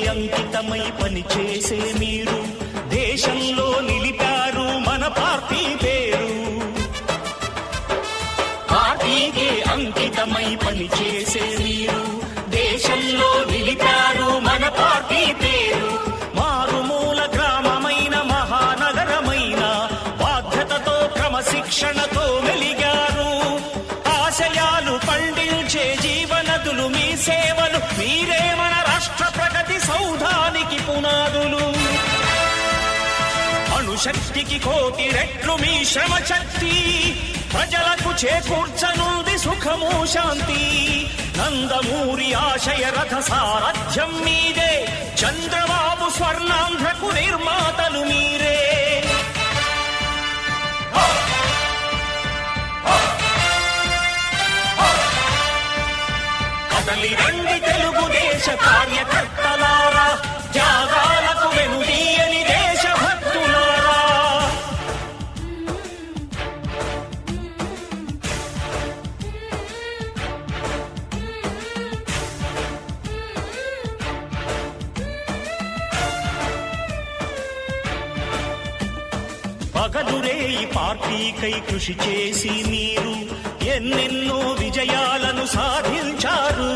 అంకితమై పనిచేసే మీరు దేశంలో నిలిపారు మన పార్టీ పేరు పార్టీకే అంకితమై పనిచేసే మీరు దేశంలో నిలిపారు మన పార్టీ పేరు మారుమూల గ్రామమైన మహానగరమైన బాధ్యతతో క్రమశిక్షణతో మెలిగారు ఆశయాలు పండించే జీవనదులు మీ సేవలు మీరే మన రాష్ట్ర ప్రగతి సౌధానికి పునాదులు అణుశక్తికి కోటి రెట్లు మీ శ్రమ శక్తి ప్రజలకు చేకూర్చనుంది సుఖము శాంతి నందమూరి ఆశయ రథ సారథ్యం మీదే చంద్రబాబు స్వర్ణాంధ్రకు నిర్మాతలు మీరే కదలి రండి తెలుగుదేశ కార్యకర్తలారా త్యాగాలకు వెనుదీయని దేశభక్తులారా పగలురే ఈ పార్టీకై కృషి చేసి మీరు ఎన్నెన్నో విజయాలను సాధించారు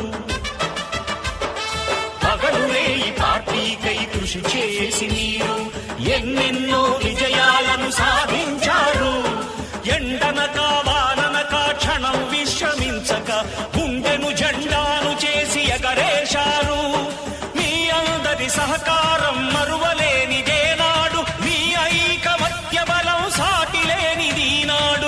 పగలురే ఈ పార్టీకై కృషి చేసి మీరు ఎన్నెన్నో విజయాలను సాధించారు ఎండనక వాననక క్షణం విశ్రమించక గుండెను జెండాను చేసి ఎగరేశారు మీ అందరి సహకారం మరువలేనిదే నాడు మీ ఐకమత్య బలం సాటిలేనిది నాడు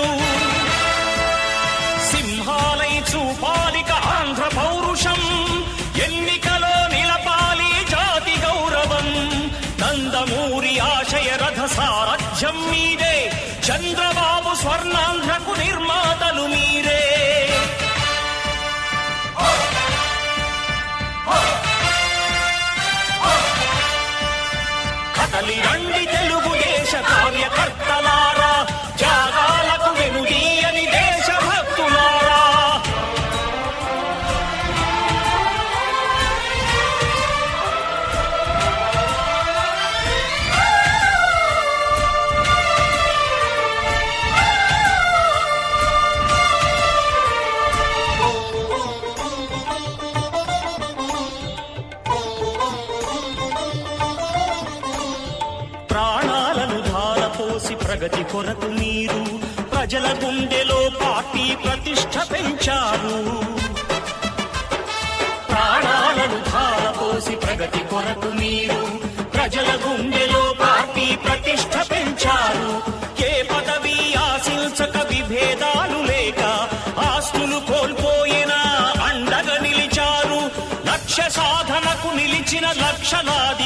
సింహాలై చూపాలిక ఆంధ్ర పౌరుషం ఎన్నికలో నిలపాలి జాతి గౌరవం నందమూరి ఆశయ రథ సారథ్యం మీదే చంద్రబాబు స్వర్ణాంధ్రకు నిర్మాతలు మీరే కదలి రండి తెలుగుదేశ కార్యకర్తలారా త్యాగాలకు వెనుదీయని దేశభక్తులారా ప్రాణాలను ధారపోసి ప్రగతి కొరకు మీరు ప్రజల గుండెలో పార్టీ ప్రతిష్ట పెంచారు ప్రాణాలను ధారపోసి ప్రగతి కొరకు మీరు ప్రజల గుండెలో పార్టీ ప్రతిష్ట పెంచారు ఏ పదవి ఆశించక విభేదాలు లేక ఆస్తులు కోల్పోయినా అండగా నిలిచారు లక్ష్య సాధనకు నిలిచిన లక్షలాది